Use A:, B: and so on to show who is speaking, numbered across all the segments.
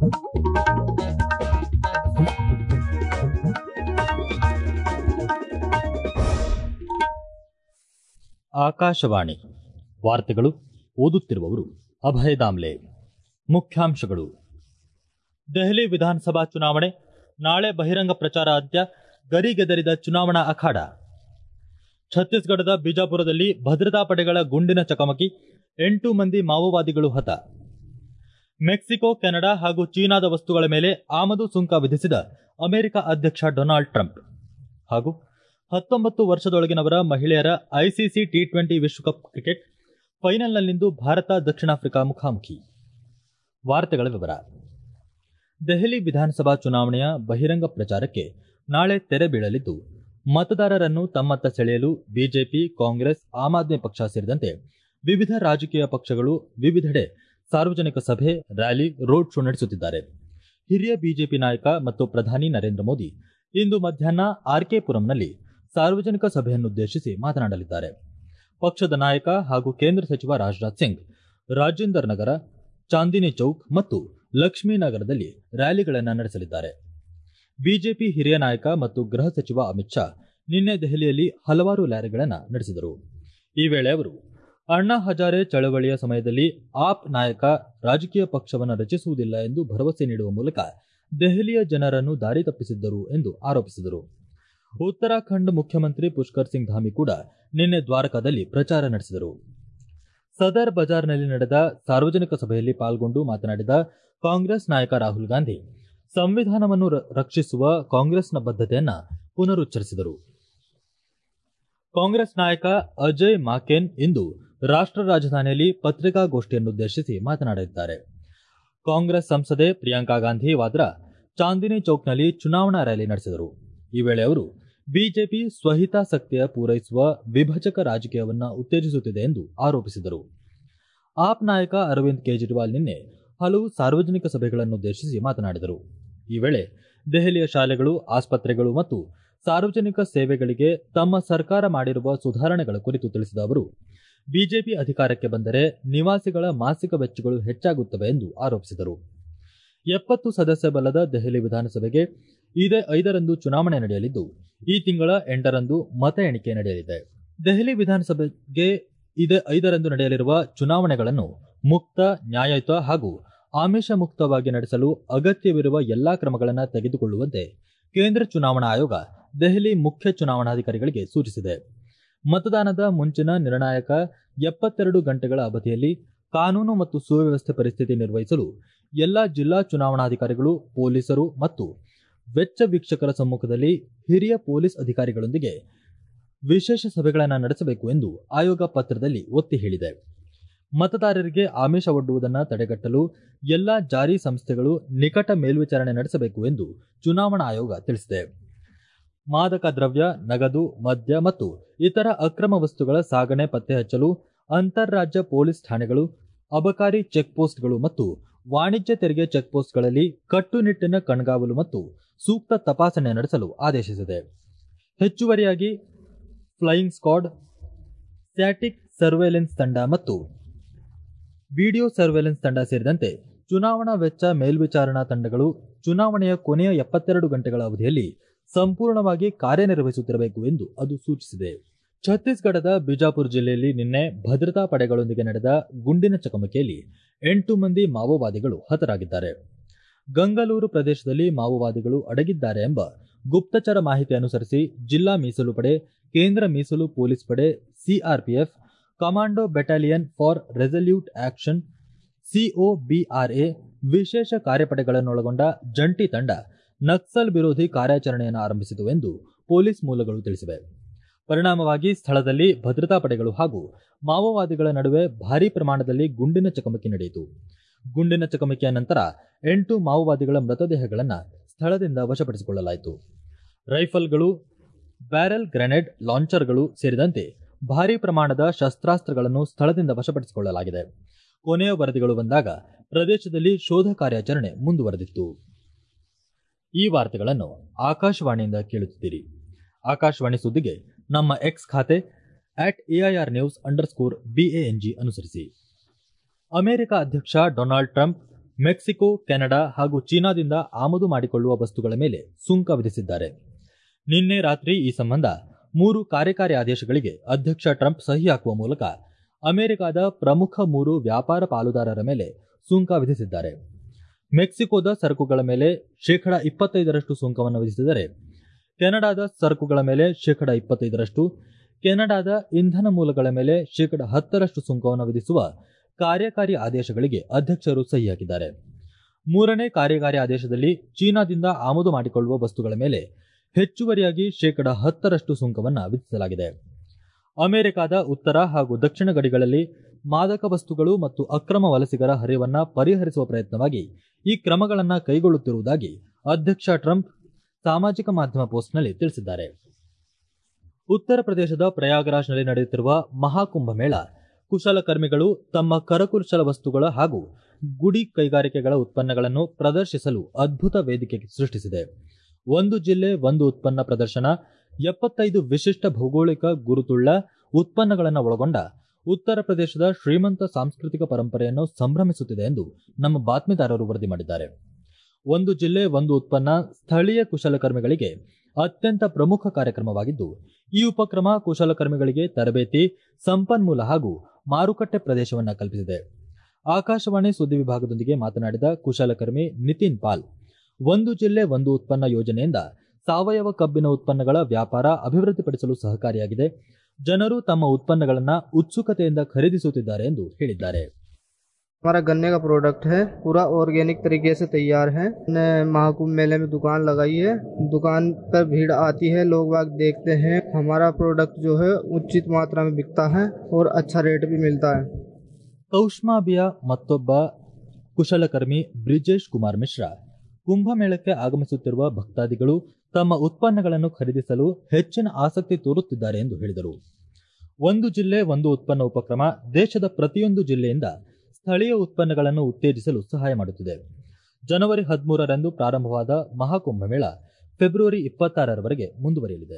A: ಆಕಾಶವಾಣಿ ವಾರ್ತೆಗಳು ಓದುತ್ತಿರುವವರು ಅಭಯ ದಾಮ್ಲೆ ಮುಖ್ಯಾಂಶಗಳು ದೆಹಲಿ ವಿಧಾನಸಭಾ ಚುನಾವಣೆ ನಾಳೆ ಬಹಿರಂಗ ಪ್ರಚಾರ ಅಂತ್ಯ ಗರಿಗೆದರಿದ ಚುನಾವಣಾ ಅಖಾಡ ಛತ್ತೀಸ್ಗಢದ ಬಿಜಾಪುರದಲ್ಲಿ ಭದ್ರತಾ ಪಡೆಗಳ ಗುಂಡಿನ ಚಕಮಕಿ ಎಂಟು ಮಂದಿ ಮಾವೋವಾದಿಗಳು ಹತ ಮೆಕ್ಸಿಕೋ ಕೆನಡಾ ಹಾಗೂ ಚೀನಾದ ವಸ್ತುಗಳ ಮೇಲೆ ಆಮದು ಸುಂಕ ವಿಧಿಸಿದ ಅಮೆರಿಕ ಅಧ್ಯಕ್ಷ ಡೊನಾಲ್ಡ್ ಟ್ರಂಪ್ ಹಾಗೂ ಹತ್ತೊಂಬತ್ತು ವರ್ಷದೊಳಗಿನವರ ಮಹಿಳೆಯರ ಐಸಿಸಿ ಟಿ ಟ್ವೆಂಟಿ ವಿಶ್ವಕಪ್ ಕ್ರಿಕೆಟ್ ಫೈನಲ್ನಲ್ಲಿಂದು ಭಾರತ ದಕ್ಷಿಣ ಆಫ್ರಿಕಾ ಮುಖಾಮುಖಿ ವಾರ್ತೆಗಳ ವಿವರ ದೆಹಲಿ ವಿಧಾನಸಭಾ ಚುನಾವಣೆಯ ಬಹಿರಂಗ ಪ್ರಚಾರಕ್ಕೆ ನಾಳೆ ತೆರೆ ಬೀಳಲಿದ್ದು ಮತದಾರರನ್ನು ತಮ್ಮತ್ತ ಸೆಳೆಯಲು ಬಿಜೆಪಿ ಕಾಂಗ್ರೆಸ್ ಆಮ್ ಆದ್ಮಿ ಪಕ್ಷ ಸೇರಿದಂತೆ ವಿವಿಧ ರಾಜಕೀಯ ಪಕ್ಷಗಳು ವಿವಿಧೆಡೆ ಸಾರ್ವಜನಿಕ ಸಭೆ ರ್ಯಾಲಿ ರೋಡ್ ಶೋ ನಡೆಸುತ್ತಿದ್ದಾರೆ ಹಿರಿಯ ಬಿಜೆಪಿ ನಾಯಕ ಮತ್ತು ಪ್ರಧಾನಿ ನರೇಂದ್ರ ಮೋದಿ ಇಂದು ಮಧ್ಯಾಹ್ನ ಆರ್ಕೆ ಪುರಂನಲ್ಲಿ ಸಾರ್ವಜನಿಕ ಸಭೆಯನ್ನುದ್ದೇಶಿಸಿ ಮಾತನಾಡಲಿದ್ದಾರೆ ಪಕ್ಷದ ನಾಯಕ ಹಾಗೂ ಕೇಂದ್ರ ಸಚಿವ ರಾಜನಾಥ್ ಸಿಂಗ್ ರಾಜೇಂದರ್ ನಗರ ಚಾಂದಿನಿ ಚೌಕ್ ಮತ್ತು ಲಕ್ಷ್ಮೀನಗರದಲ್ಲಿ ರ್ಯಾಲಿಗಳನ್ನು ನಡೆಸಲಿದ್ದಾರೆ ಬಿಜೆಪಿ ಹಿರಿಯ ನಾಯಕ ಮತ್ತು ಗೃಹ ಸಚಿವ ಅಮಿತ್ ಶಾ ನಿನ್ನೆ ದೆಹಲಿಯಲ್ಲಿ ಹಲವಾರು ರ್ಯಾಲಿಗಳನ್ನು ನಡೆಸಿದರು ಈ ವೇಳೆ ಅವರು ಅಣ್ಣಾ ಹಜಾರೆ ಚಳವಳಿಯ ಸಮಯದಲ್ಲಿ ಆಪ್ ನಾಯಕ ರಾಜಕೀಯ ಪಕ್ಷವನ್ನು ರಚಿಸುವುದಿಲ್ಲ ಎಂದು ಭರವಸೆ ನೀಡುವ ಮೂಲಕ ದೆಹಲಿಯ ಜನರನ್ನು ದಾರಿ ತಪ್ಪಿಸಿದ್ದರು ಎಂದು ಆರೋಪಿಸಿದರು ಉತ್ತರಾಖಂಡ್ ಮುಖ್ಯಮಂತ್ರಿ ಪುಷ್ಕರ್ ಸಿಂಗ್ ಧಾಮಿ ಕೂಡ ನಿನ್ನೆ ದ್ವಾರಕಾದಲ್ಲಿ ಪ್ರಚಾರ ನಡೆಸಿದರು ಸದರ್ ಬಜಾರ್ನಲ್ಲಿ ನಡೆದ ಸಾರ್ವಜನಿಕ ಸಭೆಯಲ್ಲಿ ಪಾಲ್ಗೊಂಡು ಮಾತನಾಡಿದ ಕಾಂಗ್ರೆಸ್ ನಾಯಕ ರಾಹುಲ್ ಗಾಂಧಿ ಸಂವಿಧಾನವನ್ನು ರಕ್ಷಿಸುವ ಕಾಂಗ್ರೆಸ್ನ ಬದ್ಧತೆಯನ್ನ ಪುನರುಚ್ಚರಿಸಿದರು ಕಾಂಗ್ರೆಸ್ ನಾಯಕ ಅಜಯ್ ಮಾಕೆನ್ ಇಂದು ರಾಷ್ಟ್ರ ರಾಜಧಾನಿಯಲ್ಲಿ ಪತ್ರಿಕಾಗೋಷ್ಠಿಯನ್ನುದ್ದೇಶಿಸಿ ಮಾತನಾಡಲಿದ್ದಾರೆ ಕಾಂಗ್ರೆಸ್ ಸಂಸದೆ ಪ್ರಿಯಾಂಕಾ ಗಾಂಧಿ ವಾದ್ರಾ ಚಾಂದಿನಿ ಚೌಕ್ನಲ್ಲಿ ಚುನಾವಣಾ ರ್ಯಾಲಿ ನಡೆಸಿದರು ಈ ವೇಳೆ ಅವರು ಬಿಜೆಪಿ ಸ್ವಹಿತಾಸಕ್ತಿಯ ಪೂರೈಸುವ ವಿಭಜಕ ರಾಜಕೀಯವನ್ನ ಉತ್ತೇಜಿಸುತ್ತಿದೆ ಎಂದು ಆರೋಪಿಸಿದರು ಆಪ್ ನಾಯಕ ಅರವಿಂದ್ ಕೇಜ್ರಿವಾಲ್ ನಿನ್ನೆ ಹಲವು ಸಾರ್ವಜನಿಕ ಸಭೆಗಳನ್ನುದ್ದೇಶಿಸಿ ಮಾತನಾಡಿದರು ಈ ವೇಳೆ ದೆಹಲಿಯ ಶಾಲೆಗಳು ಆಸ್ಪತ್ರೆಗಳು ಮತ್ತು ಸಾರ್ವಜನಿಕ ಸೇವೆಗಳಿಗೆ ತಮ್ಮ ಸರ್ಕಾರ ಮಾಡಿರುವ ಸುಧಾರಣೆಗಳ ಕುರಿತು ತಿಳಿಸಿದ ಅವರು ಬಿಜೆಪಿ ಅಧಿಕಾರಕ್ಕೆ ಬಂದರೆ ನಿವಾಸಿಗಳ ಮಾಸಿಕ ವೆಚ್ಚಗಳು ಹೆಚ್ಚಾಗುತ್ತವೆ ಎಂದು ಆರೋಪಿಸಿದರು ಎಪ್ಪತ್ತು ಸದಸ್ಯ ಬಲದ ದೆಹಲಿ ವಿಧಾನಸಭೆಗೆ ಇದೇ ಐದರಂದು ಚುನಾವಣೆ ನಡೆಯಲಿದ್ದು ಈ ತಿಂಗಳ ಎಂಟರಂದು ಮತ ಎಣಿಕೆ ನಡೆಯಲಿದೆ ದೆಹಲಿ ವಿಧಾನಸಭೆಗೆ ಇದೇ ಐದರಂದು ನಡೆಯಲಿರುವ ಚುನಾವಣೆಗಳನ್ನು ಮುಕ್ತ ನ್ಯಾಯಯುತ ಹಾಗೂ ಆಮಿಷ ಮುಕ್ತವಾಗಿ ನಡೆಸಲು ಅಗತ್ಯವಿರುವ ಎಲ್ಲಾ ಕ್ರಮಗಳನ್ನು ತೆಗೆದುಕೊಳ್ಳುವಂತೆ ಕೇಂದ್ರ ಚುನಾವಣಾ ಆಯೋಗ ದೆಹಲಿ ಮುಖ್ಯ ಚುನಾವಣಾಧಿಕಾರಿಗಳಿಗೆ ಸೂಚಿಸಿದೆ ಮತದಾನದ ಮುಂಚಿನ ನಿರ್ಣಾಯಕ ಎಪ್ಪತ್ತೆರಡು ಗಂಟೆಗಳ ಅವಧಿಯಲ್ಲಿ ಕಾನೂನು ಮತ್ತು ಸುವ್ಯವಸ್ಥೆ ಪರಿಸ್ಥಿತಿ ನಿರ್ವಹಿಸಲು ಎಲ್ಲಾ ಜಿಲ್ಲಾ ಚುನಾವಣಾಧಿಕಾರಿಗಳು ಪೊಲೀಸರು ಮತ್ತು ವೆಚ್ಚ ವೀಕ್ಷಕರ ಸಮ್ಮುಖದಲ್ಲಿ ಹಿರಿಯ ಪೊಲೀಸ್ ಅಧಿಕಾರಿಗಳೊಂದಿಗೆ ವಿಶೇಷ ಸಭೆಗಳನ್ನು ನಡೆಸಬೇಕು ಎಂದು ಆಯೋಗ ಪತ್ರದಲ್ಲಿ ಒತ್ತಿ ಹೇಳಿದೆ ಮತದಾರರಿಗೆ ಆಮಿಷ ಒಡ್ಡುವುದನ್ನು ತಡೆಗಟ್ಟಲು ಎಲ್ಲಾ ಜಾರಿ ಸಂಸ್ಥೆಗಳು ನಿಕಟ ಮೇಲ್ವಿಚಾರಣೆ ನಡೆಸಬೇಕು ಎಂದು ಚುನಾವಣಾ ಆಯೋಗ ತಿಳಿಸಿದೆ ಮಾದಕ ದ್ರವ್ಯ ನಗದು ಮದ್ಯ ಮತ್ತು ಇತರ ಅಕ್ರಮ ವಸ್ತುಗಳ ಸಾಗಣೆ ಪತ್ತೆ ಹಚ್ಚಲು ಅಂತಾರಾಜ್ಯ ಪೊಲೀಸ್ ಠಾಣೆಗಳು ಅಬಕಾರಿ ಚೆಕ್ಪೋಸ್ಟ್ಗಳು ಮತ್ತು ವಾಣಿಜ್ಯ ತೆರಿಗೆ ಚೆಕ್ಪೋಸ್ಟ್ಗಳಲ್ಲಿ ಕಟ್ಟುನಿಟ್ಟಿನ ಕಣ್ಗಾವಲು ಮತ್ತು ಸೂಕ್ತ ತಪಾಸಣೆ ನಡೆಸಲು ಆದೇಶಿಸಿದೆ ಹೆಚ್ಚುವರಿಯಾಗಿ ಫ್ಲೈಯಿಂಗ್ ಸ್ಕ್ವಾಡ್ ಸ್ಟ್ಯಾಟಿಕ್ ಸರ್ವೇಲೆನ್ಸ್ ತಂಡ ಮತ್ತು ವಿಡಿಯೋ ಸರ್ವೇಲೆನ್ಸ್ ತಂಡ ಸೇರಿದಂತೆ ಚುನಾವಣಾ ವೆಚ್ಚ ಮೇಲ್ವಿಚಾರಣಾ ತಂಡಗಳು ಚುನಾವಣೆಯ ಕೊನೆಯ ಎಪ್ಪತ್ತೆರಡು ಗಂಟೆಗಳ ಅವಧಿಯಲ್ಲಿ ಸಂಪೂರ್ಣವಾಗಿ ಕಾರ್ಯನಿರ್ವಹಿಸುತ್ತಿರಬೇಕು ಎಂದು ಅದು ಸೂಚಿಸಿದೆ ಛತ್ತೀಸ್ಗಢದ ಬಿಜಾಪುರ ಜಿಲ್ಲೆಯಲ್ಲಿ ನಿನ್ನೆ ಭದ್ರತಾ ಪಡೆಗಳೊಂದಿಗೆ ನಡೆದ ಗುಂಡಿನ ಚಕಮಕಿಯಲ್ಲಿ ಎಂಟು ಮಂದಿ ಮಾವೋವಾದಿಗಳು ಹತರಾಗಿದ್ದಾರೆ ಗಂಗಲೂರು ಪ್ರದೇಶದಲ್ಲಿ ಮಾವೋವಾದಿಗಳು ಅಡಗಿದ್ದಾರೆ ಎಂಬ ಗುಪ್ತಚರ ಮಾಹಿತಿ ಅನುಸರಿಸಿ ಜಿಲ್ಲಾ ಮೀಸಲು ಪಡೆ ಕೇಂದ್ರ ಮೀಸಲು ಪೊಲೀಸ್ ಪಡೆ CRPF commando battalion for resolute action COBRA ವಿಶೇಷ ಕಾರ್ಯಪಡೆಗಳನ್ನೊಳಗೊಂಡ ಜಂಟಿ ತಂಡ ನಕ್ಸಲ್ ವಿರೋಧಿ ಕಾರ್ಯಾಚರಣೆಯನ್ನು ಆರಂಭಿಸಿತು ಎಂದು ಪೊಲೀಸ್ ಮೂಲಗಳು ತಿಳಿಸಿವೆ ಪರಿಣಾಮವಾಗಿ ಸ್ಥಳದಲ್ಲಿ ಭದ್ರತಾ ಪಡೆಗಳು ಹಾಗೂ ಮಾವೋವಾದಿಗಳ ನಡುವೆ ಭಾರೀ ಪ್ರಮಾಣದಲ್ಲಿ ಗುಂಡಿನ ಚಕಮಕಿ ನಡೆಯಿತು ಗುಂಡಿನ ಚಕಮಕಿಯ ನಂತರ ಎಂಟು ಮಾವೋವಾದಿಗಳ ಮೃತದೇಹಗಳನ್ನು ಸ್ಥಳದಿಂದ ವಶಪಡಿಸಿಕೊಳ್ಳಲಾಯಿತು ರೈಫಲ್ಗಳು ಬ್ಯಾರೆಲ್ ಗ್ರೆನೇಡ್ ಲಾಂಚರ್ಗಳು ಸೇರಿದಂತೆ ಭಾರೀ ಪ್ರಮಾಣದ ಶಸ್ತ್ರಾಸ್ತ್ರಗಳನ್ನು ಸ್ಥಳದಿಂದ ವಶಪಡಿಸಿಕೊಳ್ಳಲಾಗಿದೆ ಕೊನೆಯ ವರದಿಗಳು ಬಂದಾಗ ಪ್ರದೇಶದಲ್ಲಿ ಶೋಧ ಕಾರ್ಯಾಚರಣೆ ಮುಂದುವರೆದಿತ್ತು ಈ ವಾರ್ತೆಗಳನ್ನು ಆಕಾಶವಾಣಿಯಿಂದ ಕೇಳುತ್ತಿದ್ದೀರಿ ಆಕಾಶವಾಣಿ ಸುದ್ದಿಗೆ ನಮ್ಮ ಎಕ್ಸ್ ಖಾತೆ at AIR news underscore BANG ಅನುಸರಿಸಿ ಅಮೆರಿಕ ಅಧ್ಯಕ್ಷ ಡೊನಾಲ್ಡ್ ಟ್ರಂಪ್ ಮೆಕ್ಸಿಕೋ ಕೆನಡಾ ಹಾಗೂ ಚೀನಾದಿಂದ ಆಮದು ಮಾಡಿಕೊಳ್ಳುವ ವಸ್ತುಗಳ ಮೇಲೆ ಸುಂಕ ವಿಧಿಸಿದ್ದಾರೆ ನಿನ್ನೆ ರಾತ್ರಿ ಈ ಸಂಬಂಧ ಮೂರು ಕಾರ್ಯಕಾರಿ ಆದೇಶಗಳಿಗೆ ಅಧ್ಯಕ್ಷ ಟ್ರಂಪ್ ಸಹಿ ಹಾಕುವ ಮೂಲಕ ಅಮೆರಿಕದ ಪ್ರಮುಖ ಮೂರು ವ್ಯಾಪಾರ ಪಾಲುದಾರರ ಮೇಲೆ ಸುಂಕ ವಿಧಿಸಿದ್ದಾರೆ ಮೆಕ್ಸಿಕೋದ ಸರಕುಗಳ ಮೇಲೆ ಶೇಕಡ ಇಪ್ಪತ್ತೈದರಷ್ಟು ಸುಂಕವನ್ನು ವಿಧಿಸಿದರೆ ಕೆನಡಾದ ಸರಕುಗಳ ಮೇಲೆ ಶೇಕಡ ಇಪ್ಪತ್ತೈದರಷ್ಟು ಕೆನಡಾದ ಇಂಧನ ಮೂಲಗಳ ಮೇಲೆ ಶೇಕಡ ಹತ್ತರಷ್ಟು ಸುಂಕವನ್ನು ವಿಧಿಸುವ ಕಾರ್ಯಕಾರಿ ಆದೇಶಗಳಿಗೆ ಅಧ್ಯಕ್ಷರು ಸಹಿ ಹಾಕಿದ್ದಾರೆ ಮೂರನೇ ಕಾರ್ಯಕಾರಿ ಆದೇಶದಲ್ಲಿ ಚೀನಾದಿಂದ ಆಮದು ಮಾಡಿಕೊಳ್ಳುವ ವಸ್ತುಗಳ ಮೇಲೆ ಹೆಚ್ಚುವರಿಯಾಗಿ ಶೇಕಡ ಹತ್ತರಷ್ಟು ಸುಂಕವನ್ನು ವಿಧಿಸಲಾಗಿದೆ ಅಮೆರಿಕದ ಉತ್ತರ ಹಾಗೂ ದಕ್ಷಿಣ ಗಡಿಗಳಲ್ಲಿ ಮಾದಕ ವಸ್ತುಗಳು ಮತ್ತು ಅಕ್ರಮ ವಲಸಿಗರ ಹರಿವನ್ನ ಪರಿಹರಿಸುವ ಪ್ರಯತ್ನವಾಗಿ ಈ ಕ್ರಮಗಳನ್ನು ಕೈಗೊಳ್ಳುತ್ತಿರುವುದಾಗಿ ಅಧ್ಯಕ್ಷ ಟ್ರಂಪ್ ಸಾಮಾಜಿಕ ಮಾಧ್ಯಮ ಪೋಸ್ಟ್ನಲ್ಲಿ ತಿಳಿಸಿದ್ದಾರೆ ಉತ್ತರ ಪ್ರದೇಶದ ಪ್ರಯಾಗರಾಜ್ನಲ್ಲಿ ನಡೆಯುತ್ತಿರುವ ಮಹಾಕುಂಭಮೇಳ ಕುಶಲಕರ್ಮಿಗಳು ತಮ್ಮ ಕರಕುಶಲ ವಸ್ತುಗಳ ಹಾಗೂ ಗುಡಿ ಕೈಗಾರಿಕೆಗಳ ಉತ್ಪನ್ನಗಳನ್ನು ಪ್ರದರ್ಶಿಸಲು ಅದ್ಭುತ ವೇದಿಕೆ ಸೃಷ್ಟಿಸಿದೆ ಒಂದು ಜಿಲ್ಲೆ ಒಂದು ಉತ್ಪನ್ನ ಪ್ರದರ್ಶನ ಎಪ್ಪತ್ತೈದು ವಿಶಿಷ್ಟ ಭೌಗೋಳಿಕ ಗುರುತುಳ್ಳ ಉತ್ಪನ್ನಗಳನ್ನು ಒಳಗೊಂಡ ಉತ್ತರ ಪ್ರದೇಶದ ಶ್ರೀಮಂತ ಸಾಂಸ್ಕೃತಿಕ ಪರಂಪರೆಯನ್ನು ಸಂಭ್ರಮಿಸುತ್ತಿದೆ ಎಂದು ನಮ್ಮ ಬಾತ್ಮೀದಾರರು ವರದಿ ಮಾಡಿದ್ದಾರೆ ಒಂದು ಜಿಲ್ಲೆ ಒಂದು ಉತ್ಪನ್ನ ಸ್ಥಳೀಯ ಕುಶಲಕರ್ಮಿಗಳಿಗೆ ಅತ್ಯಂತ ಪ್ರಮುಖ ಕಾರ್ಯಕ್ರಮವಾಗಿದ್ದು ಈ ಉಪಕ್ರಮ ಕುಶಲಕರ್ಮಿಗಳಿಗೆ ತರಬೇತಿ ಸಂಪನ್ಮೂಲ ಹಾಗೂ ಮಾರುಕಟ್ಟೆ ಪ್ರದೇಶವನ್ನು ಕಲ್ಪಿಸಿದೆ ಆಕಾಶವಾಣಿ ಸುದ್ದಿ ವಿಭಾಗದೊಂದಿಗೆ ಮಾತನಾಡಿದ ಕುಶಲಕರ್ಮಿ ನಿತಿನ್ ಪಾಲ್ ಒಂದು ಜಿಲ್ಲೆ ಒಂದು ಉತ್ಪನ್ನ ಯೋಜನೆಯಿಂದ ಸಾವಯವ ಕಬ್ಬಿನ ಉತ್ಪನ್ನಗಳ ವ್ಯಾಪಾರ ಅಭಿವೃದ್ಧಿಪಡಿಸಲು ಸಹಕಾರಿಯಾಗಿದೆ ಜನರು ತಮ್ಮ ಉತ್ಪನ್ನಗಳನ್ನು ಉತ್ಸುಕತೆಯಿಂದ ಖರೀದಿಸುತ್ತಿದ್ದಾರೆ ಎಂದು ಹೇಳಿದ್ದಾರೆ
B: हमारा गन्ने का प्रोडक्ट है पूरा ऑर्गेनिक तरीके से तैयार है हमने महाकुंभ मेले में दुकान लगाई है दुकान पर भीड़ आती है लोग बाग देखते हैं हमारा प्रोडक्ट जो है उचित मात्रा में बिकता है और अच्छा रेट भी मिलता है
A: ಕೌಷ್ಮಾಬಿಯ ಮತ್ತೊಬ್ಬ ಕುಶಲಕರ್ಮಿ ಬ್ರಿಜೇಶ್ ಕುಮಾರ್ ಮಿಶ್ರಾ ಕುಂಭಮೇಳಕ್ಕೆ ಆಗಮಿಸುತ್ತಿರುವ ಭಕ್ತಾದಿಗಳು ತಮ್ಮ ಉತ್ಪನ್ನಗಳನ್ನು ಖರೀದಿಸಲು ಹೆಚ್ಚಿನ ಆಸಕ್ತಿ ತೋರುತ್ತಿದ್ದಾರೆ ಎಂದು ಹೇಳಿದರು ಒಂದು ಜಿಲ್ಲೆ ಒಂದು ಉತ್ಪನ್ನ ಉಪಕ್ರಮ ದೇಶದ ಪ್ರತಿಯೊಂದು ಜಿಲ್ಲೆಯಿಂದ ಸ್ಥಳೀಯ ಉತ್ಪನ್ನಗಳನ್ನು ಉತ್ತೇಜಿಸಲು ಸಹಾಯ ಮಾಡುತ್ತಿದೆ ಜನವರಿ ಹದಿಮೂರರಂದು ಪ್ರಾರಂಭವಾದ ಮಹಾಕುಂಭಮೇಳ ಫೆಬ್ರವರಿ ಇಪ್ಪತ್ತಾರರವರೆಗೆ ಮುಂದುವರಿಯಲಿದೆ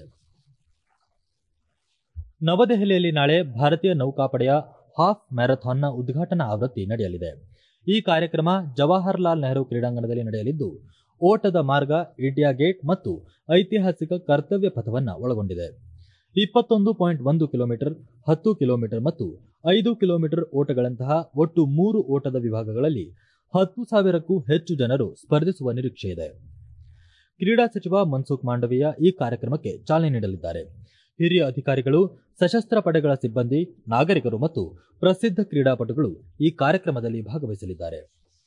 A: ನವದೆಹಲಿಯಲ್ಲಿ ನಾಳೆ ಭಾರತೀಯ ನೌಕಾಪಡೆಯ ಹಾಫ್ ಮ್ಯಾರಥಾನ್ನ ಉದ್ಘಾಟನಾ ಆವೃತ್ತಿ ನಡೆಯಲಿದೆ ಈ ಕಾರ್ಯಕ್ರಮ ಜವಾಹರ್ಲಾಲ್ ನೆಹರು ಕ್ರೀಡಾಂಗಣದಲ್ಲಿ ನಡೆಯಲಿದ್ದು ಓಟದ ಮಾರ್ಗ ಇಂಡಿಯಾ ಗೇಟ್ ಮತ್ತು ಐತಿಹಾಸಿಕ ಕರ್ತವ್ಯ ಪಥವನ್ನು ಒಳಗೊಂಡಿದೆ ಇಪ್ಪತ್ತೊಂದು ಪಾಯಿಂಟ್ ಒಂದು ಕಿಲೋಮೀಟರ್ ಹತ್ತು ಕಿಲೋಮೀಟರ್ ಮತ್ತು ಐದು ಕಿಲೋಮೀಟರ್ ಓಟಗಳಂತಹ ಒಟ್ಟು ಮೂರು ಓಟದ ವಿಭಾಗಗಳಲ್ಲಿ ಹತ್ತು ಸಾವಿರಕ್ಕೂ ಹೆಚ್ಚು ಜನರು ಸ್ಪರ್ಧಿಸುವ ನಿರೀಕ್ಷೆ ಇದೆ ಕ್ರೀಡಾ ಸಚಿವ ಮನ್ಸುಖ್ ಮಾಂಡವೀಯ ಈ ಕಾರ್ಯಕ್ರಮಕ್ಕೆ ಚಾಲನೆ ನೀಡಲಿದ್ದಾರೆ ಹಿರಿಯ ಅಧಿಕಾರಿಗಳು ಸಶಸ್ತ್ರ ಪಡೆಗಳ ಸಿಬ್ಬಂದಿ ನಾಗರಿಕರು ಮತ್ತು ಪ್ರಸಿದ್ಧ ಕ್ರೀಡಾಪಟುಗಳು ಈ ಕಾರ್ಯಕ್ರಮದಲ್ಲಿ ಭಾಗವಹಿಸಲಿದ್ದಾರೆ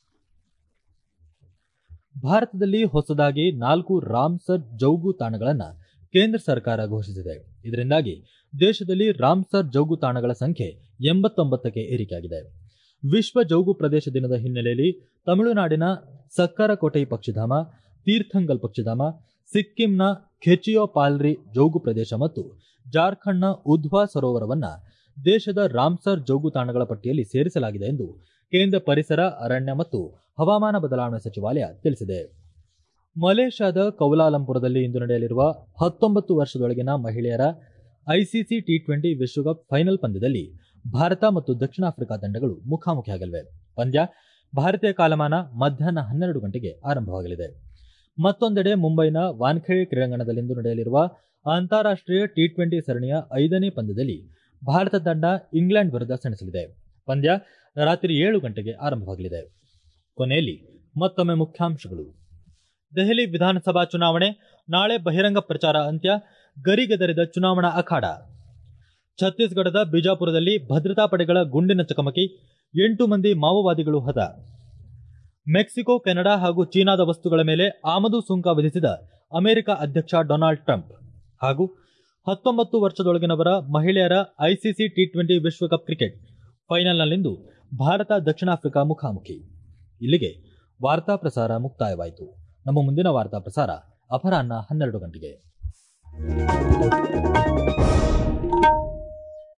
A: ಭಾರತದಲ್ಲಿ ಹೊಸದಾಗಿ ನಾಲ್ಕು ರಾಮ್ಸರ್ ಜೌಗು ತಾಣಗಳನ್ನು ಕೇಂದ್ರ ಸರ್ಕಾರ ಘೋಷಿಸಿದೆ ಇದರಿಂದಾಗಿ ದೇಶದಲ್ಲಿ ರಾಮ್ಸರ್ ಜೌಗು ತಾಣಗಳ ಸಂಖ್ಯೆ ಎಂಬತ್ತೊಂಬತ್ತಕ್ಕೆ ಏರಿಕೆಯಾಗಿದೆ ವಿಶ್ವ ಜೌಗು ಪ್ರದೇಶ ದಿನದ ಹಿನ್ನೆಲೆಯಲ್ಲಿ ತಮಿಳುನಾಡಿನ ಸಕ್ಕರಕೋಟೈ ಪಕ್ಷಿಧಾಮ ತೀರ್ಥಂಗಲ್ ಪಕ್ಷಿಧಾಮ ಸಿಕ್ಕಿಂನ ಖೆಚಿಯೋ ಪಾಲ್ರಿ ಜೌಗು ಪ್ರದೇಶ ಮತ್ತು ಜಾರ್ಖಂಡ್ನ ಉಧ್ವಾ ಸರೋವರವನ್ನ ದೇಶದ ರಾಮ್ಸರ್ ಜೌಗು ತಾಣಗಳ ಪಟ್ಟಿಯಲ್ಲಿ ಸೇರಿಸಲಾಗಿದೆ ಎಂದು ಕೇಂದ್ರ ಪರಿಸರ ಅರಣ್ಯ ಮತ್ತು ಹವಾಮಾನ ಬದಲಾವಣೆ ಸಚಿವಾಲಯ ತಿಳಿಸಿದೆ ಮಲೇಷ್ಯಾದ ಕೌಲಾಲಂಪುರದಲ್ಲಿ ಇಂದು ನಡೆಯಲಿರುವ ಹತ್ತೊಂಬತ್ತು ವರ್ಷದೊಳಗಿನ ಮಹಿಳೆಯರ ಐಸಿಸಿ ಟಿ ಟ್ವೆಂಟಿ ವಿಶ್ವಕಪ್ ಫೈನಲ್ ಪಂದ್ಯದಲ್ಲಿ ಭಾರತ ಮತ್ತು ದಕ್ಷಿಣ ಆಫ್ರಿಕಾ ತಂಡಗಳು ಮುಖಾಮುಖಿಯಾಗಲಿವೆ ಪಂದ್ಯ ಭಾರತೀಯ ಕಾಲಮಾನ ಮಧ್ಯಾಹ್ನ ಹನ್ನೆರಡು ಗಂಟೆಗೆ ಆರಂಭವಾಗಲಿದೆ ಮತ್ತೊಂದೆಡೆ ಮುಂಬೈನ ವಾನ್ಖೇಡೆ ಕ್ರೀಡಾಂಗಣದಲ್ಲಿಂದು ನಡೆಯಲಿರುವ ಅಂತಾರಾಷ್ಟ್ರೀಯ ಟಿ ಟ್ವೆಂಟಿ ಸರಣಿಯ ಐದನೇ ಪಂದ್ಯದಲ್ಲಿ ಭಾರತ ತಂಡ ಇಂಗ್ಲೆಂಡ್ ವಿರುದ್ಧ ಸೆಣಸಲಿದೆ ಪಂದ್ಯ ರಾತ್ರಿ ಏಳು ಗಂಟೆಗೆ ಆರಂಭವಾಗಲಿದೆ ಕೊನೆಯಲ್ಲಿ ಮತ್ತೊಮ್ಮೆ ಮುಖ್ಯಾಂಶಗಳು ದೆಹಲಿ ವಿಧಾನಸಭಾ ಚುನಾವಣೆ ನಾಳೆ ಬಹಿರಂಗ ಪ್ರಚಾರ ಅಂತ್ಯ ಗರಿಗೆದರಿದ ಚುನಾವಣಾ ಅಖಾಡ ಛತ್ತೀಸ್ಗಢದ ಬಿಜಾಪುರದಲ್ಲಿ ಭದ್ರತಾ ಪಡೆಗಳ ಗುಂಡಿನ ಚಕಮಕಿ ಎಂಟು ಮಂದಿ ಮಾವೋವಾದಿಗಳು ಹತ ಮೆಕ್ಸಿಕೋ ಕೆನಡಾ ಹಾಗೂ ಚೀನಾದ ವಸ್ತುಗಳ ಮೇಲೆ ಆಮದು ಸುಂಕ ವಿಧಿಸಿದ ಅಮೆರಿಕ ಅಧ್ಯಕ್ಷ ಡೊನಾಲ್ಡ್ ಟ್ರಂಪ್ ಹಾಗೂ ಹತ್ತೊಂಬತ್ತು ವರ್ಷದೊಳಗಿನವರ ಮಹಿಳೆಯರ ಐಸಿಸಿ ಟಿ ಟ್ವೆಂಟಿ ವಿಶ್ವಕಪ್ ಕ್ರಿಕೆಟ್ ಫೈನಲ್ನಲ್ಲಿಂದು ಭಾರತ ದಕ್ಷಿಣ ಆಫ್ರಿಕಾ ಮುಖಾಮುಖಿ ಇಲ್ಲಿಗೆ ವಾರ್ತಾ ಪ್ರಸಾರ ಮುಕ್ತಾಯವಾಯಿತು ನಮ್ಮ ಮುಂದಿನ ವಾರ್ತಾ ಪ್ರಸಾರ ಅಪರಾಹ್ನ ಹನ್ನೆರಡು ಗಂಟೆಗೆ